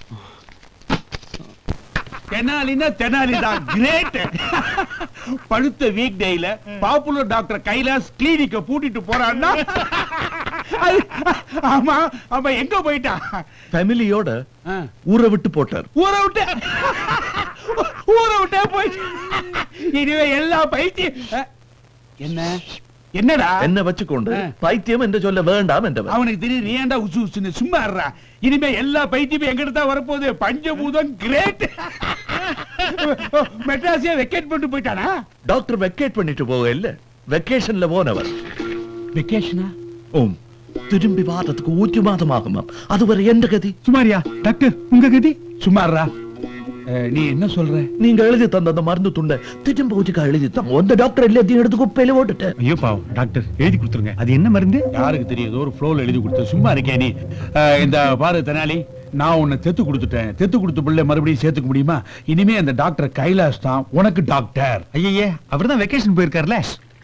தெனாலினா தெனாலி தான் கிரேட் பழுத்த வீக் டேல பாப்புலர் டாக்டர் கைலாஸ் கிளினிக்க பூட்டிட்டு போறான்னா அது- ஆமா ஆமா எங்க போயிட்டான் ഫാമിലിയോട് ஊரை விட்டு போட்டார் ஊரை விட்டு ஊரை விட்டே போய் இனிமே எல்லா பைத்தியம் அஹ், என்ன என்னடா എന്നെ വെച്ചുകൊണ്ട് പൈത്യം എന്ന് ചൊല്ല വേണ്ടാം എന്റെ அவனுக்கு தெரியும் நீ ஏன்டா உசு உசுன்னு சும்மா இருடா இனிமே எல்லா பைத்தியமும் எங்கிட்ட தான் வரப்போகுது பஞ்சபூதம் கிரேட் மெட்ராஸியா வெக்கேட் பண்ணிட்டு போயிட்டானா டாக்டர் வெக்கேட் பண்ணிட்டு போகல வெக்கேஷன்ல போனவர் வெக்கேஷனா ஓம் திரும்பி வாரத்துக்கு ஒரு மாதம் ஆகுமா அதுவரை எந்த கதி சுமாரியா டாக்டர் உங்க கதி சுமாரா நீ என்ன சொல்ற நீங்க எழுதி தந்த அந்த மருந்து துண்டை திரும்ப ஊச்சுக்கா எழுதி தாங்க அந்த டாக்டர் எல்லாத்தையும் எடுத்து குப்பையில போட்டுட்டேன் ஐயோ பாவம் டாக்டர் எழுதி கொடுத்துருங்க அது என்ன மருந்து யாருக்கு தெரியும் ஏதோ ஒரு ஃப்ளோல எழுதி கொடுத்த சும்மா இருக்கே நீ அஹ், இந்த பாரு தெனாலி நான் உன்னை தெத்து கொடுத்துட்டேன் தெத்து கொடுத்த பிள்ளை மறுபடியும் சேர்த்துக்க முடியுமா இனிமே அந்த டாக்டர் கைலாஷ் தான் உனக்கு டாக்டர் ஐயே அவர் தான் வெக்கேஷன் போயிருக்காருல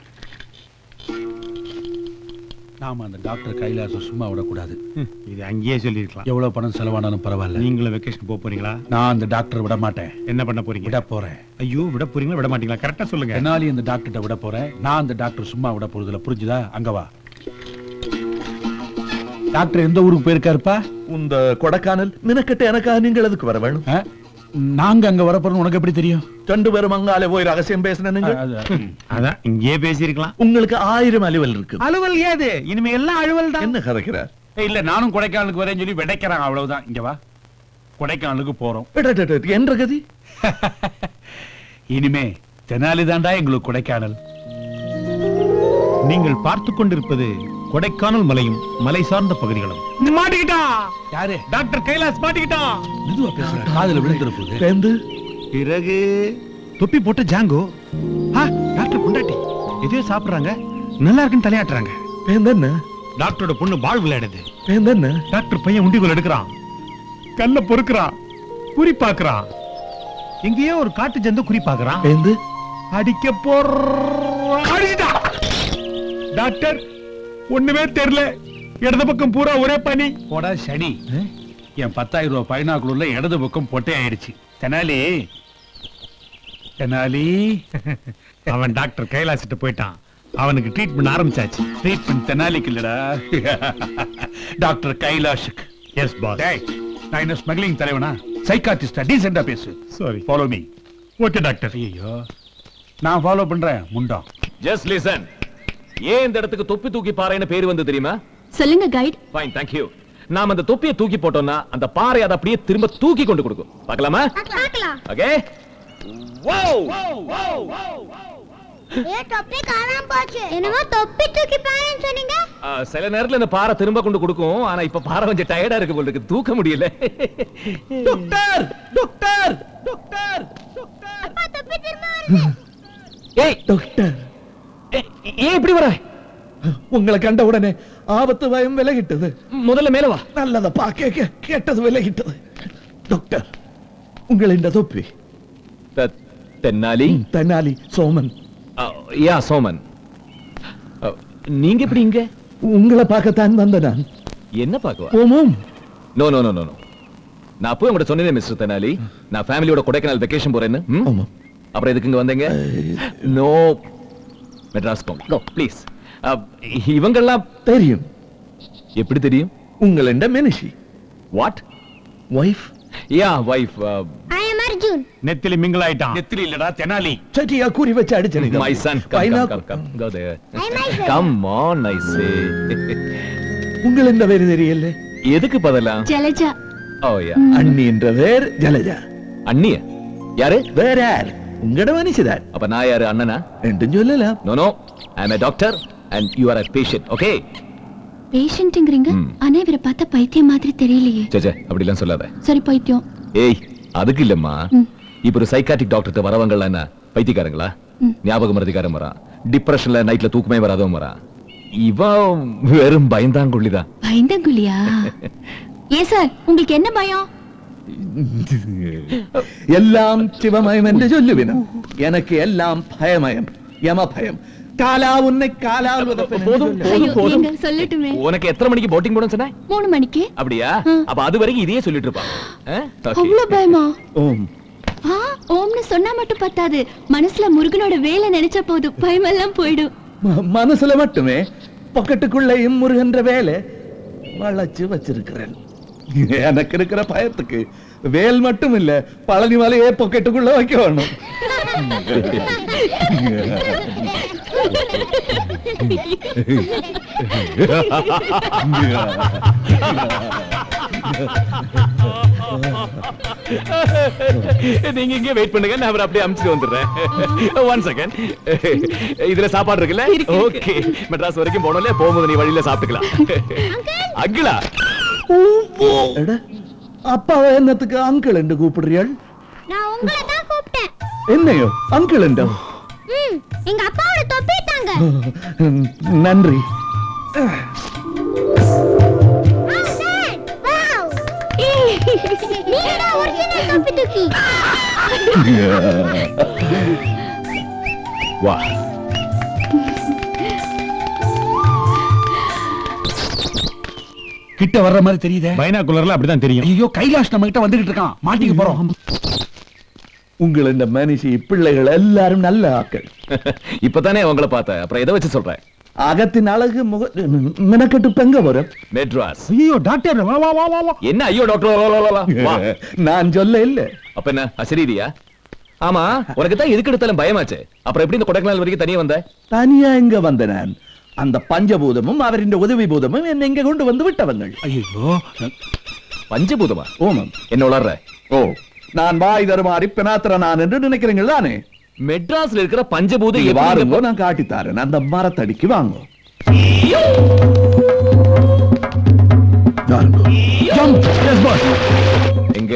நாம அந்த டாக்டர் கைலாச சும்மா விடக்கூடாது இது அங்கேயே சொல்லிருக்கலாம் எவ்வளவு பணம் செலவானாலும் பரவாயில்ல நீங்களும் வெக்கேஷன் போக போறீங்களா நான் அந்த டாக்டர் விட மாட்டேன் என்ன பண்ண போறீங்க விட போறேன் ஐயோ விட போறீங்களா விட மாட்டீங்களா கரெக்டா சொல்லுங்க என்னாலி அந்த டாக்டர்கிட்ட விட போறேன் நான் அந்த டாக்டர் சும்மா விட போறதுல புரிஞ்சுதா அங்க வா டாக்டர் எந்த ஊருக்கு போயிருக்காருப்பா இந்த கொடைக்கானல் நினக்கிட்ட எனக்காக நீங்கள் எதுக்கு வர வேணும் அஹ், நாங்க அங்க வரப்போறோம் உனக்கு எப்படி தெரியும் ரெண்டு பேரும் அங்காலே போய் ரகசியம் பேசின நீங்க அதான் இங்கேயே பேசியிருக்கலாம் உங்களுக்கு ஆயிரம் அலுவல் இருக்கு அலுவல் ஏது இனிமே எல்லாம் அலுவல் தான் என்ன கதைக்கிறார் ஏய், இல்ல நானும் கொடைக்கானலுக்கு வரேன்னு சொல்லி விடைக்கிறாங்க அவ்வளவுதான் இங்க வா கொடைக்கானலுக்கு போறோம் என்ற கதி இனிமே தெனாலி தாண்டா எங்களுக்கு கொடைக்கானல் நீங்கள் பார்த்து கொண்டிருப்பது கொடைக்கானல் மலையும் மலை சார்ந்த பகுதிகளும் மாட்டிக்கிட்டா யாரு டாக்டர் கைலாஸ் மாட்டிக்கிட்டா மெதுவா பேசுற காதுல விழுந்துற போகுது பேந்து பிறகு தொப்பி போட்ட ஜாங்கோ ஆ, டாக்டர் பொண்டாட்டி எதையோ சாப்பிடுறாங்க நல்லா இருக்குன்னு தலையாட்டுறாங்க பேந்தென்ன டாக்டரோட பொண்ணு பால் விளையாடுது பேந்தென்ன டாக்டர் பையன் உண்டிகோல் எடுக்கிறான் கல்ல பொறுக்கிறான் குறி பாக்குறான் எங்கேயோ ஒரு காட்டு ஜந்து குறி பாக்குறான் பேந்து அடிக்க போற அடிச்சிட்டான் டாக்டர் ஒண்ணுமே தெரியல இடது பக்கம் பூரா ஒரே பனி போடா சனி என் பத்தாயிரம் ரூபாய் பைனாக்குள்ள இடது பக்கம் பொட்டை ஆயிடுச்சு தெனாலி தெனாலி அவன் டாக்டர் கைலாசிட்டு போயிட்டான் அவனுக்கு ட்ரீட்மெண்ட் ஆரம்பிச்சாச்சு ட்ரீட்மெண்ட் தெனாலிக்கு இல்லடா டாக்டர் கைலாஷுக்கு எஸ் பாஸ் டேய் நான் என்ன ஸ்மக்லிங் தலைவனா சைக்காட்டிஸ்டா டீசெண்டா பேசு sorry follow me okay doctor ஐயோ நான் ஃபாலோ பண்றேன் முண்டம் ஜஸ்ட் லிசன் ஏன் இந்த இடத்துக்கு தொப்பி தூக்கி பாறைன்னு பேர் வந்து தெரியுமா சொல்லுங்க கைட் ஃபைன் தேங்க் யூ நாம அந்த தொப்பியை தூக்கி போட்டோம்னா அந்த பாறை அதை அப்படியே திரும்ப தூக்கி கொண்டு கொடுக்கும் பார்க்கலாமா பார்க்கலாம் ஓகே ஏ தொப்பி காணாம போச்சு என்னமோ தொப்பி தூக்கி பாருன்னு சொன்னீங்க சில நேரத்துல இந்த பாறை திரும்ப கொண்டு கொடுக்கும் ஆனா இப்ப பாறை கொஞ்சம் டயர்டா இருக்கு போல இருக்கு தூக்க முடியல டாக்டர் டாக்டர் டாக்டர் அப்பா தொப்பி திரும்ப வருது ஏய் டாக்டர் ஏய், ஏன் இப்படி வர உங்களை கண்ட உடனே ஆபத்து பயம் விலகிட்டது முதல்ல மேல வா நல்லதப்பா கேட்க கேட்டது விலகிட்டது டாக்டர் உங்களை இந்த தொப்பி த- தென்னாலி தெனாலி சோமன் யா சோமன் அஹ், நீங்க எப்படி இங்க உங்களை பார்க்கத்தான் வந்த நான் என்ன பாக்குவா ஓமோம் no no no no no நான் போய் உங்கள்ட்ட சொன்னேன் மிஸ்டர் தெனாலி நான் ஃபேமிலியோட கொடைக்கானல் வெக்கேஷன் போறேன்னு ம்? ஆமாம் அப்புறம் எதுக்கு இங்க வந்தீங்க நோ மெட்ராஸ் போங்க நோ ப்ளீஸ் இவங்கெல்லாம் தெரியும் எப்படி தெரியும் உங்கள மெனிஷி what wife yeah wife I am Arjun நெத்திலி மிங்கிள் ஆயிட்டான் நெத்திலி இல்லடா தெனாலி சட்டியா கூறி வச்சு அடிச்சனீங்க my son come come come come go there I my come on I say உங்கள் இந்த பேரு தெரியல எதுக்கு பதலாம் ஜலஜா ஓ யா அண்ணி என்ற பேர் ஜலஜா அண்ணிய யாரு வேற யார் உங்களோட மனுஷதான் அப்ப நான் யாரு அண்ணனா ரெண்டும் சொல்லலாம் no no I am a doctor and you are a patient okay பேஷண்ட்டுங்கிறீங்க ம். ஆனா இவரை பார்த்தா பைத்தியம் மாதிரி தெரியலையே சே அப்படிலாம் சொல்லாத சரி பைத்தியம் ஏய் அதுக்கு இல்லம்மா ம். இப்ப ஒரு சைக்காட்டிக் டாக்டர் வரவங்கலாம் என்ன பைத்தியக்காரங்களா ம். ஞாபகம் மறதிக்காரன் வரான் டிப்ரெஷன்ல நைட்ல தூக்கமே வராதவன் வரான் இவன் வெறும் பயந்தாங்குள்ளிதான் பயந்தங்குழியா ஏன் சார் உங்களுக்கு என்ன பயம் എല്ലാം ശിവമയം എന്ന് ചൊല്ലുവിനും എനിക്ക് എല്ലാം ഭയമയം യമഭയം കാലാ ഉന്നെ போதும் போதும் போதும் நீங்க சொல்லட்டுமே உனக்கு எத்தனை மணிக்கு போட்டிங் போடும் சொன்ன மூணு மணிக்கு அப்படியா அப்ப அது வரைக்கும் இதையே சொல்லிட்டு இருப்பான் ஆ? Okay. அவ்வளவு பயமா ஓம் ஆ ஓம்னு சொன்னா மட்டும் பத்தாது மனசுல முருகனோட வேலை நினைச்சா போதும் பயமெல்லாம் போயிடும் ம- மனசுல மட்டுமே பொக்கெட்டுக்குள்ளேயும் முருகன்ற வேலை வளைச்சு வச்சிருக்கிறேன் எனக்கு இருக்கிற பயத்துக்கு வேல் மட்டும் இல்ல பழனி மலையே பொக்கெட்டுக்குள்ள வைக்க வேணும் நீங்க இங்கே வெயிட் பண்ணுங்க நான் அவரை அப்படியே அமுச்சிட்டு வந்துடுறேன் ஒன் செகண்ட் இதுல சாப்பாடு இருக்குல்ல ஓகே மெட்ராஸ் வரைக்கும் போனோம்ல போகும்போது நீ வழியில சாப்பிட்டுக்கலாம் அங்கிளா எட, அப்பாவை என்னத்துக்கு அங்கிள் என்று கூப்பிடுறீள் நான் உங்களை தான் கூப்பிட்டேன் என்னையோ அங்கிள் என்றோ ம் எங்க அப்பாவோட தொப்பிட்டாங்க நன்றி நீடா ஒரிஜினல் தொப்பி தூக்கி வா கிட்ட வர்ற மாதிரி தெரியுதே பைனாகுலர்ல அப்படிதான் தெரியும் ஐயோ கைலாஷ் நம்ம கிட்ட வந்துகிட்டு இருக்கான் மாட்டிக்க போறோம் உங்கள் இந்த மனுஷி பிள்ளைகள் எல்லாரும் நல்ல ஆக்கள் இப்பதானே உங்களை பார்த்தேன் அப்புறம் எதை வச்சு சொல்றேன் அகத்தின் அழகு முக மெனக்கட்டு பெங்க வரும் மெட்ராஸ் ஐயோ டாக்டர் வா வா வா வா வா என்ன ஐயோ டாக்டர் வா நான் சொல்ல இல்ல அப்ப என்ன அசரீரியா ஆமா உனக்கு தான் எதுக்கு எடுத்தாலும் பயமாச்சு அப்புறம் எப்படி இந்த கொடைக்கானல் வரைக்கும் தனியா வந்த தனியா இங்க வந்த நான் அந்த பஞ்சபூதமும் அவரின் உதவி பூதமும் என்னை இங்க கொண்டு வந்து விட்டவங்கள் ஐயோ பஞ்சபூதமா ஓமம் என்ன உளர்ற ஓ நான் வாய் தருமாறி பினாத்திர நான் என்று நினைக்கிறீங்க தானே மெட்ராஸ்ல இருக்கிற பஞ்சபூதம் நீங்க எப்படி வாருங்கோ இங்க- நான் காட்டித்தாரேன் அந்த மரத்தடிக்கு வாங்க எங்க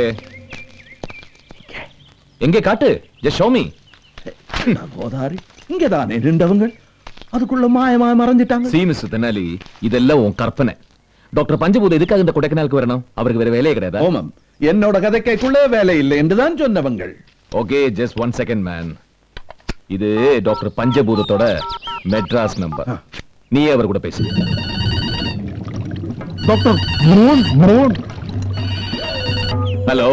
எங்க காட்டு ஜஸ்ட் ஷோ மீ கோதாரி இங்க தானே நின்றவங்க அதுக்குள்ள மாயமா மறைஞ்சிட்டாங்க சி மிஸ்டர் தெனாலி இதெல்லாம் உன் கற்பனை டாக்டர் பஞ்சபூதம் எதுக்காக இந்த கொடைக்கானலுக்கு வரணும் அவருக்கு வேற வேலையே கிடையாதா ஓமம் என்னோட கதைக்கைக்குள்ளே வேலை இல்லை என்றுதான் சொன்னவங்கள் okay just one second man இது டாக்டர் பஞ்சபூதத்தோட மெட்ராஸ் நம்பர் நீயே அவர் கூட பேசு டாக்டர் மோன் மோன் hello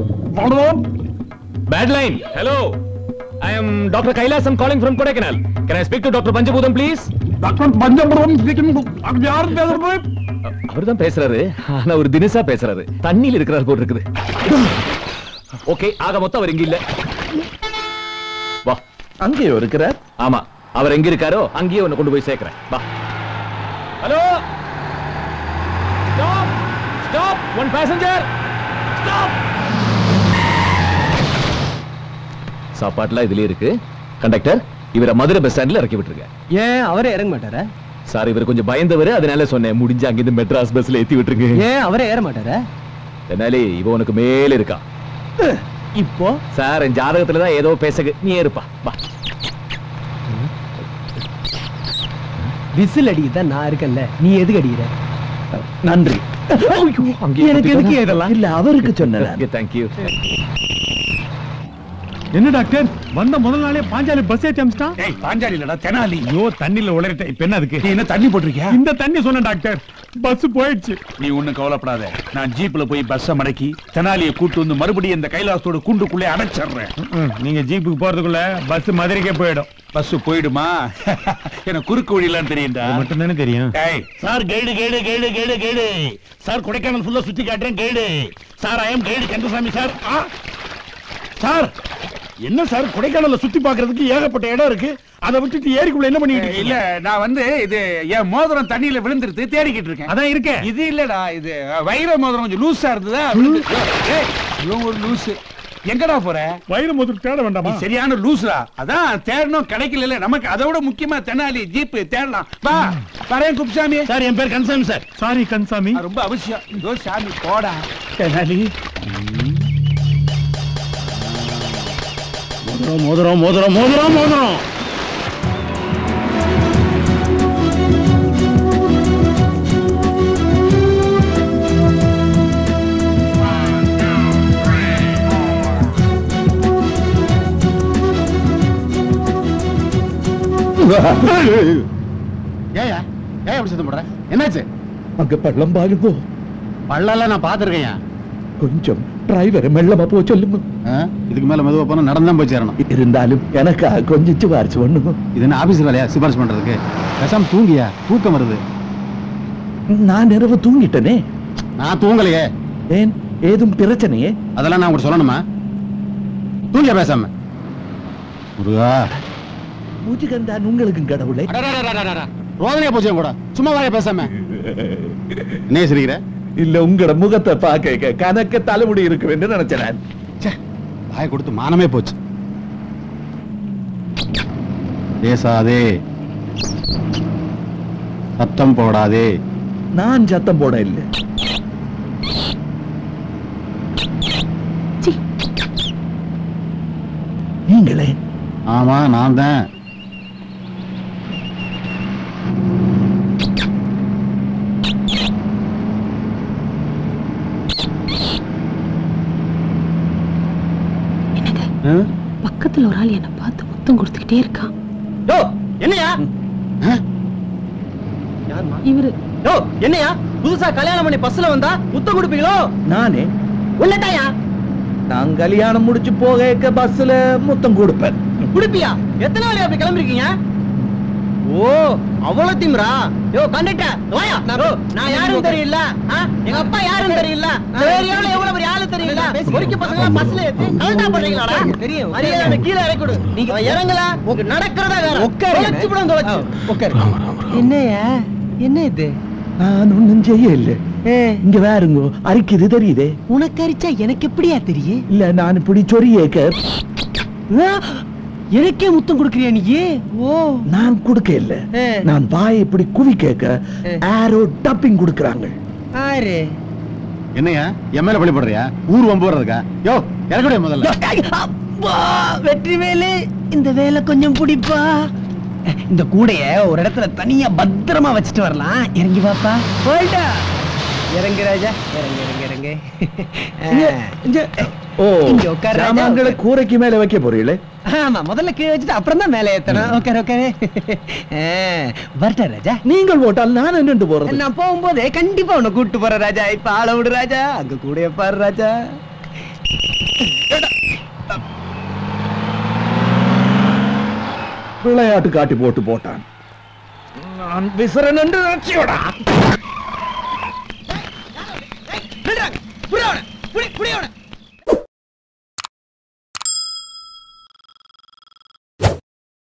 bad line hello I am doctor Kailasam calling from Kodaikanal can I speak to doctor Panchabhootham please doctor Panchapuram speaking யாரும் பேசுறது அவர் தான் பேசுறாரு ஆனா ஒரு தினசா பேசுறாரு தண்ணியில் இருக்கிறார் போல் இருக்குது ஓகே ஆக மொத்தம் அவர் இங்க இல்ல வா அங்கேயோ இருக்கிறார் ஆமா அவர் எங்க இருக்காரோ அங்கேயே உன்னை கொண்டு போய் சேர்க்கிறேன் வா hello stop stop one passenger stop சாப்பாட்டுலாம் இதுலயே இருக்கு கண்டக்டர் இவரை மதுரை பஸ் ஸ்டாண்ட்ல இறக்கி விட்டுருங்க ஏன் அவரே இறங்க மாட்டாரா சார் இவர் கொஞ்சம் பயந்தவர் அதனால சொன்னேன் முடிஞ்சு அங்கிருந்து மெட்ராஸ் பஸ்ல ஏத்தி விட்டுருங்க ஏன் அவரே ஏற மாட்டாரா தெனாலி இவ உனக்கு மேல இருக்கா இப்போ சார் என் ஜாதகத்துல தான் ஏதோ பேசகு நீ இருப்பா வா விசில் அடிக்குதான் நான் இருக்கேன்ல நீ எதுக்கு அடிக்கிற நன்றி எனக்கு எதுக்கு இதெல்லாம் இல்ல அவருக்கு சொன்னேன் தேங்க்யூ என்ன டாக்டர் வந்த முதல் நாளே பாஞ்சாலி பஸ் ஏற்றி அமிச்சிட்டான் ஏய் பாஞ்சாலி இல்லடா தெனாலி ஐயோ தண்ணில உளறிட்ட இப்ப என்ன அதுக்கு நீ என்ன தண்ணி போட்டிருக்கியா இந்த தண்ணி சொன்ன டாக்டர் பஸ் போயிடுச்சு நீ ஒண்ணும் கவலைப்படாத நான் ஜீப்ல போய் பஸ்ஸ மடக்கி தெனாலியை கூட்டு வந்து மறுபடியும் இந்த கைலாசத்தோட குண்டுக்குள்ளே அடைச்சிடுறேன் ம், நீங்க ஜீப்புக்கு போறதுக்குள்ள பஸ் மதுரைக்கே போயிடும் பஸ் போயிடுமா எனக்கு குறுக்கு வழியெல்லாம் தெரியும்டா அது மட்டும் தானே தெரியும் ஏய் sir guide guide guide guide guide sir Kodaikanal ஃபுல்லா சுத்தி காட்டுறேன் guide sir I am guide Kandasamy sir ஆ சார் என்ன சார் கொடைக்கானல்ல சுத்தி பாக்குறதுக்கு ஏகப்பட்ட இடம் இருக்கு அதை விட்டுட்டு ஏரிக்குள்ள என்ன பண்ணிட்டு இல்ல நான் வந்து இது என் மோதிரம் தண்ணியில விழுந்துருது தேடிக்கிட்டு இருக்கேன் அதான் இருக்கேன் இது இல்லடா இது வைர மோதிரம் கொஞ்சம் லூஸா இருந்ததா விழுந்து- ஏய், இவன் ஒரு லூசு எங்கடா போற வைர மோதிரம் தேட வேண்டாமா சரியான லூசுடா அதான் தேடணும் கிடைக்கல நமக்கு அதை விட முக்கியமா தெனாலி ஜீப் தேடலாம் வா வரேன் குப்சாமி சார் என் பேர் கன்சாமி சார் சாரி கன்சாமி ரொம்ப அவசியம் இதோ சாமி போடா தெனாலி மோதிரம் மோதிரம் மோதிரம் மோதிரம் மோதிரம் ஏயா ஏன் அப்படி சத்தம் போடுற என்னாச்சு அங்க பள்ளம் பாருங்கோ பள்ளம்லாம் நான் பாத்துருக்கேன் கொஞ்சம் டிரைவரை மெல்லமா போ சொல்லுங்க இதுக்கு மேல மெதுவா போனா நடந்து தான் போய் சேரணும் இருந்தாலும் எனக்கு கொஞ்சம் சிபாரிசு பண்ணுங்க இது என்ன ஆபீஸ் வேலையா சிபாரிசு பண்றதுக்கு பேசாம தூங்கியா தூக்கம் வருது நான் இரவு தூங்கிட்டனே நான் தூங்கலையே ஏன் ஏதும் பிரச்சனையே அதெல்லாம் நான் உங்களுக்கு சொல்லணுமா தூங்கியா பேசாம முருகா பூஜிகந்தான் உங்களுக்கும் கடவுளை ரோதனையா போச்சு என் கூட சும்மா வாய பேசாம என்ன சிரிக்கிற இல்ல உங்களோட முகத்தை பார்க்க கணக்க தலைமுடி இருக்கு என்று நினைச்சேன் வாய கொடுத்து மானமே போச்சு பேசாதே சத்தம் போடாதே நான் சத்தம் போட இல்லை நீங்களே ஆமா நான் தான் பக்கத்துல ஒரு ஆள் என்ன பார்த்து முத்தம் கொடுத்துக்கிட்டே இருக்கான் யோ என்னையா இவரு யோ என்னையா புதுசா கல்யாணம் பண்ணி பஸ்ல வந்தா முத்தம் கொடுப்பீங்களோ நானே உள்ளதாயா நான் கல்யாணம் முடிச்சு போக பஸ்ல முத்தம் கொடுப்பேன் குடுப்பியா எத்தனை நாள் அப்படி கிளம்பிருக்கீங்க ஓ அவ்வளவு திமிரா யோ கண்டக்டர் வாயா யோ, நான் யாரும் தெரியல ஆ? எங்க அப்பா யாரும் தெரியல இந்த ஏரியாவுல எவ்வளவு பெரிய ஆளு தெரியல பொறுக்கி பசங்க பஸ்ல ஏத்தி கலண்டா பண்றீங்களாடா தெரியும் மரியாதை கீழே இறக்கி கொடு நீங்க இறங்கல உங்க நடக்கிறதா வேற தொலைச்சு விடும் தொலைச்சு என்னையா என்ன இது நான் ஒண்ணும் செய்யல இங்க வேறுங்க அரிக்குது தெரியுதே உனக்கு அரிச்சா எனக்கு எப்படியா தெரியும் இல்ல நான் இப்படி சொரியேக்க எனக்கே முத்தம் கொடுக்கறியா நீ ஓ நான் கொடுக்க இல்ல ஆ. நான் வாய் இப்படி குவி கேட்க ஆரோ டப்பிங் கொடுக்கறாங்க ஆறு என்னையா என் மேல பழி போடுறியா ஊர் வம்பு வர்றதுக்கா யோ இறக்கடைய முதல்ல அப்பா வெற்றி வேலு இந்த வேலை கொஞ்சம் பிடிப்பா இந்த கூடைய ஒரு இடத்துல தனியா பத்திரமா வச்சுட்டு வரலாம் இறங்கி பாப்பா போயிட்டா இறங்கு ராஜா இறங்கு இறங்கு இறங்கு ஓ இங்க உட்காரு ராஜா, சாமான்களை உட்காரு. கூரைக்கு மேல வைக்க போறீங்களே ஆமா முதல்ல கீழே வச்சுட்டு அப்புறம் தான் மேலே ஏத்தணும் உட்காரு உட்காரு வரட்டா ராஜா நீங்கள் போட்டால் நான் என்னண்டு போறது நான் போகும்போது கண்டிப்பா உன்னை கூட்டு போறேன் ராஜா இப்ப ஆள விடு ராஜா அங்க கூட பாரு ராஜா விளையாட்டு காட்டி போட்டு போட்டான் நான் விசரன் என்று நினைச்சியோடா புடி புடி அவனை புடி புடி அவனை